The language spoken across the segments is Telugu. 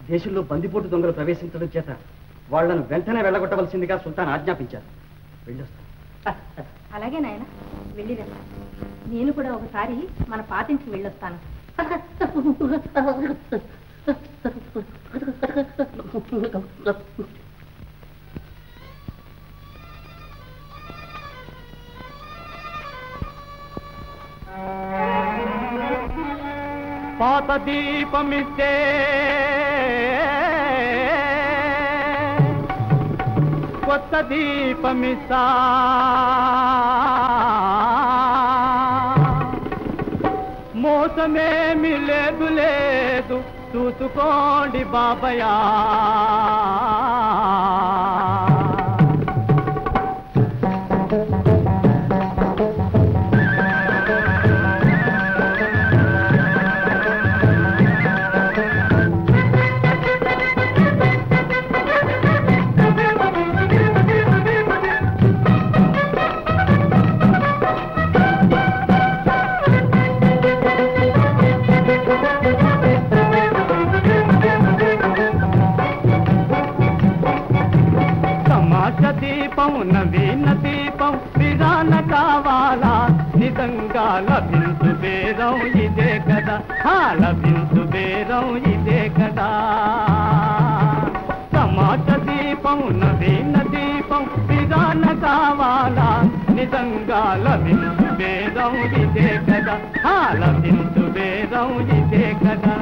దేశంలో బందిపోటు దొంగలు ప్రవేశించడం చేత వాళ్ళను వెంటనే వెళ్ళగొట్టవలసిందిగా సుల్తాన్ ఆజ్ఞాపించారు వెళ్ళొస్తా అలాగే నాయన వెళ్ళిరా నేను కూడా ఒకసారి మన పాతింటికి వెళ్ళొస్తాను పాత దీపమిస్తే కొత్త దీపమిస్తా మోసమేమి లేదు లేదు చూసుకోండి బాబయా సమాజ దీపం నవీన దీపం విధాన కావాలా నిజంగా లభించు బేరం ఇదే కదా ఆ లభించు బేరం ఇదే కదా సమాజ దీపం నవీన దీపం విధాన కావాలా నిజంగా లభించు బేరం ఇదే కదా ఆ లభించు బేరం ఇదే కదా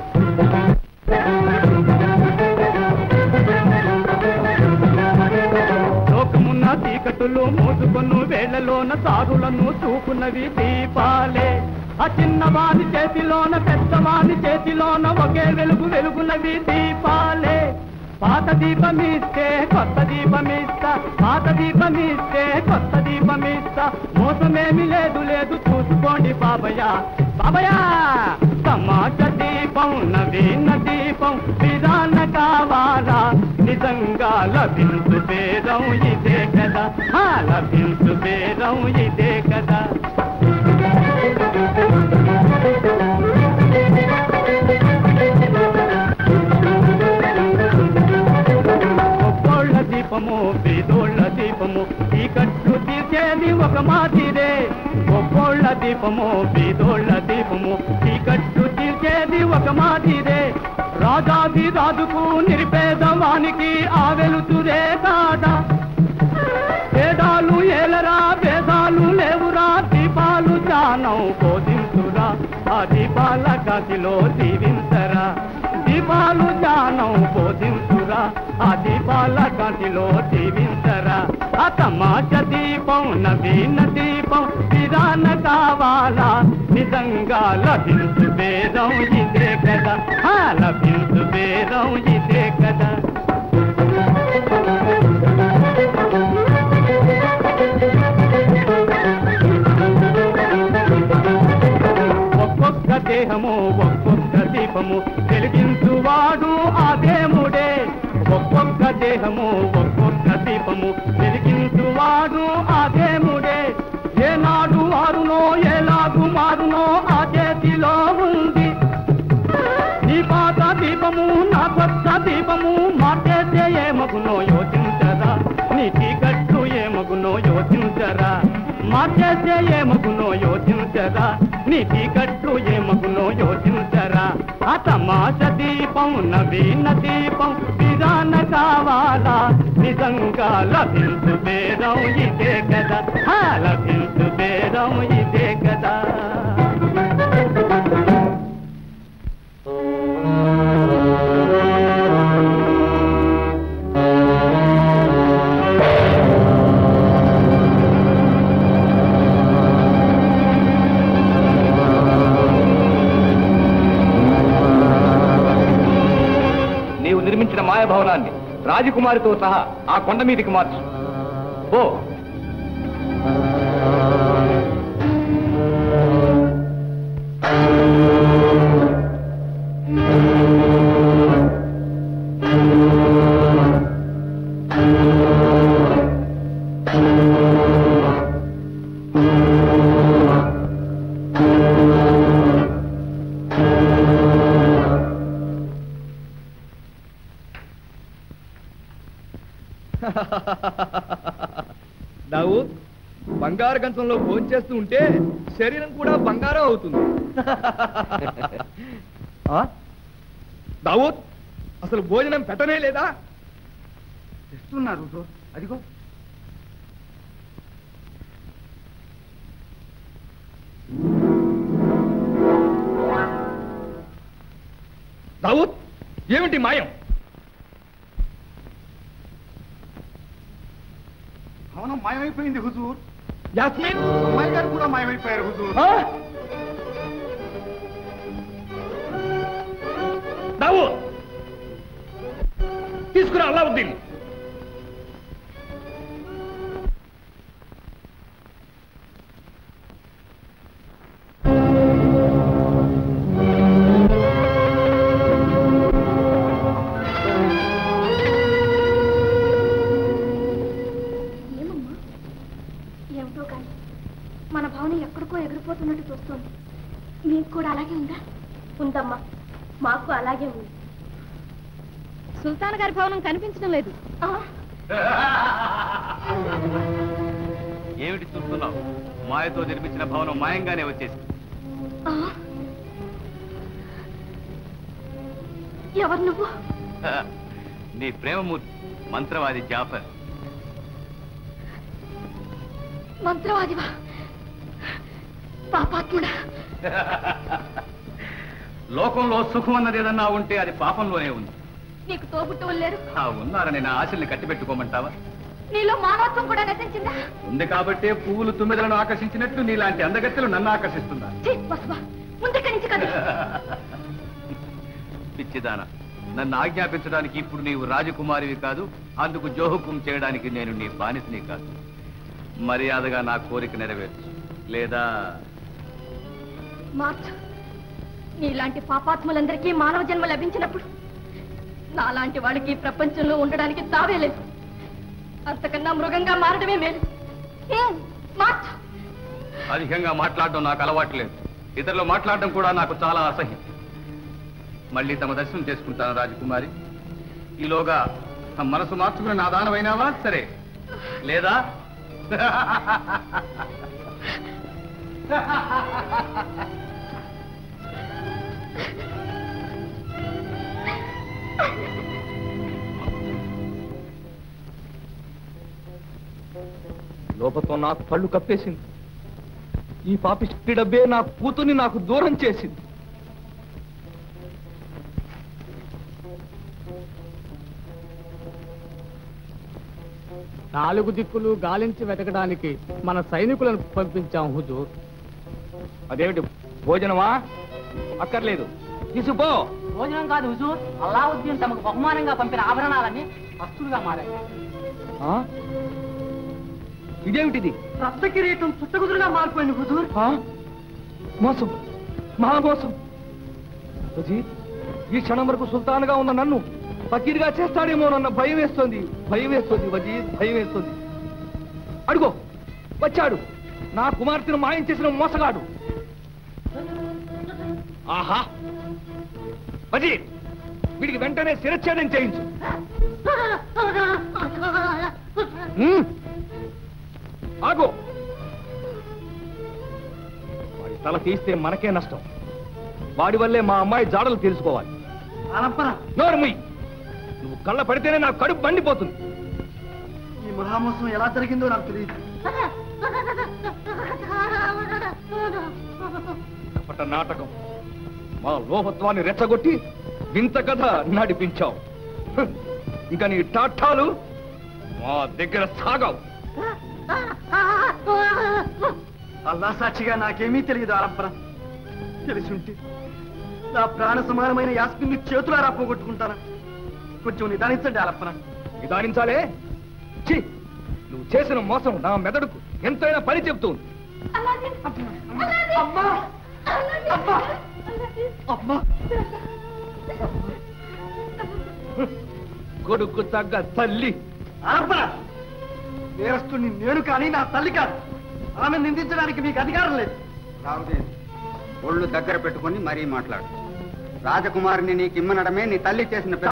లోకమున్న చీకటులు మోసుకొను వేళ్లలోన సారులను చూపునవి దీపాలే ఆ చిన్నవాని చేతిలోన పెద్దవాని చేతిలోన ఒకే వెలుగు వెలుగునవి దీపాలే పాత దీపమిస్తే కొత్త దీపమిస్తా పాత దీపమిస్తే కొత్త దీపమిస్తా మోసమేమి లేదు లేదు చూసుకోండి బాబయ్య బాబయ్య సమాజ దీపం నవీన దీపం విధాన కావాలా నిజంగా లభించు బేరం ఇదే కదా ఆ లభించు బేరం ఇదే కదా ఒక్కోళ్ళ దీపము బీదోళ్ళ దీపము ఈ కట్లు తీర్చేది ఒక మాదిరే ఒక్కోళ్ళ దీపము బీదోళ్ళ దీపము ఈ కట్లు తీర్చేది ఒక మాదిరే రాజాది రాజుకు నిరుపేదవానికి ఆ వెలుతురే కాదా వేదాలు ఏలరా వేదాలు లేవురా దీపాలు చానం బోధించురా ఆ దీపాల గదిలో దీవించరా దీపాలు జానం బోధించురా ఆ దీపాల గదిలో దీవించరా ఆ తమాష దీపం నవీన దీపం విధాన కావాలా నిజంగా లభించు బేరం ఇదే కదా ఆ లభించు బేరం ఇదే కదా ఒక్కొక్క దేహము ఒక్కొక్క దీపము వెలిగించువాడు ఆ దేవుడే ఒక్కొక్క దేహము ఒక్కొక్క దీపము వెలిగించువాడు ఆ దేవుడే ఏనాడు వారునో ఎలాగు మారునో ఆ చేతిలో ఉంది నీ పాత దీపము నా కొత్త దీపము మార్చేసే ఏమగునో యోచించరా నీ చీకట్లు ఏమగునో యోచించరా మార్చేసే ఏమగునో యోచించరా నీ చీకట్లు ఏమగునో యోచించరా ఆ తమాష దీపం నవీన దీపం విధాన కావాలా నిజంగా లభించు బేరం ఇదే కదా ఆ లభించు బేరం ఇదే కదా నీవు నిర్మించిన మాయభవనాన్ని రాజకుమారితో సహా ఆ కొండ మీదికి మార్చు ఓ దావూద్ బంగారు గంచంలో భోంచేస్తూ ఉంటే శరీరం కూడా బంగారం అవుతుంది ఆ? దావూద్ అసలు భోజనం పెట్టనే లేదా తెస్తున్నారు హుజూర్ అదిగో దావూద్ ఏమిటి మాయం భవనం మాయమైపోయింది హుజూర్ యాస్మిన్ అమ్మాయి గారు కూడా మాయమైపోయారు హుజూర్ ఆ? దావూద్ తీసుకురా అల్లావుద్దీన్ ఏమమ్మా ఏమిటో కానీ మన భవనం ఎక్కడికో ఎగిరిపోతున్నట్టు చూస్తోంది మీకు కూడా అలాగే ఉందా ఉందమ్మా మాకు అలాగే ఉంది సుల్తాన్ గారి భవనం కనిపించడం లేదు ఏమిటి చూస్తున్నావు మాయతో నిర్మించిన భవనం మాయంగానే వచ్చేసి ఎవరు నువ్వు నీ ప్రేమమూర్తి మంత్రవాది జాఫర్ మంత్రవాదివా పాపాత్ముడా లోకంలో సుఖం అన్నది ఏదన్నా ఉంటే అది పాపంలోనే ఉంది నీకు తోబుట్టువులు లేరు ఆ ఉన్నారని నా ఆశల్ని కట్టిపెట్టుకోమంటావా నీలో మానవత్వం కూడా నశించిందా ఉంది కాబట్టే పువ్వులు తుమ్మెదలను ఆకర్షించినట్టు నీలాంటి అందగత్తెలు నన్ను ఆకర్షిస్తున్నా ఛీ, వసువా ముందుకరి నుంచి కదా పిచ్చిదాన నన్ను ఆజ్ఞాపించడానికి ఇప్పుడు నీవు రాజకుమారివి కాదు అందుకు జోహుకుం చేయడానికి నేను నీ బానిసని కాదు మర్యాదగా నా కోరిక నెరవేర్చు లేదా మార్చ్ నీలాంటి పాపాత్ములందరికీ మానవ జన్మ లభించినప్పుడు నాలాంటి వాడికి ఈ ప్రపంచంలో ఉండడానికి తావే లేదు అంతకన్నా మృగంగా మారడమే మేలు ఏం? మార్చ్ అధికంగా మాట్లాడడం నాకు అలవాటు లేదు ఇతరులు మాట్లాడడం కూడా నాకు చాలా అసహ్యం మళ్ళీ తమ దర్శనం చేసుకుంటాను రాజకుమారి ఈలోగా నా మనసు మార్చుకుని నా దానమైనావా సరే లేదా లోపతో నాకు కళ్ళు కప్పేసింది ఈ పాపిష్టి డబ్బే నా కూతుర్ని నాకు దూరం చేసింది నాలుగు దిక్కులు గాలించి వెతకడానికి మన సైనికులను పంపించాం హుజూర్ అదేమిటి భోజనమా అక్కర్లేదు తీసుకుపో భోజనం కాదు హుజూర్ అల్లావుద్దీన్ తమకు బహుమానంగా పంపిన ఆభరణాలన్నీ వస్తువులుగా మారాయి ఆ? ఇదేమిటిది రక్త కిరీటం చుట్టగుదురుగా మారిపోయింది హుజూర్ ఆ? మోసం మహా మోసం వజీర్, ఈ క్షణం వరకు సుల్తాన్గా ఉన్న నన్ను ఫకీర్గా చేస్తాడేమోనన్న భయం వేస్తోంది భయం వేస్తోంది వజీర్ భయం వేస్తోంది అడుగో వచ్చాడు నా కుమార్తెను మాయం చేసిన మోసగాడు ఆహా వజీర్ వీడికి వెంటనే శిరచ్ఛేదం చేయించు హ్మ్. ఆగు వాడి తల తీస్తే మనకే నష్టం వాడి వల్లే మా అమ్మాయి జాడలు తెలుసుకోవాలి నోరు ముయ్ నువ్వు కళ్ళ పడితేనే నా కడుపు మండిపోతుంది ఈ మహామోసం ఎలా జరిగిందో నాకు తెలియదు కపట నాటకం మా లోహత్వాన్ని రెచ్చగొట్టి వింత కథ నడిపించావు హ్, ఇంకా నీ టాఠాలు మా దగ్గర సాగావు అల్లా సాక్షిగా నాకేమీ తెలియదు ఆరంపర తెలిసుంటే నా ప్రాణ సమానమైన యాస్మిన్ని చేతులారా పోగొట్టుకుంటానా కొంచెం నిదానించండి ఆలప్పన నిదానించాలే ఛీ నువ్వు చేసిన మోసం నా మెదడుకు ఎంతైనా పని చెప్తుంది అమ్మా అమ్మా కొడుకు తగ్గ తల్లి ఆరంపన నేరస్తుని నేను కానీ నా తల్లి కాదు ఆమె నిందించడానికి మీకు అధికారం లేదు రావుదేవి ఒళ్ళు దగ్గర పెట్టుకొని మరీ మాట్లాడు రాజకుమారిని నీకు ఇమ్మనడమే నీ తల్లి చేసిన పెద్ద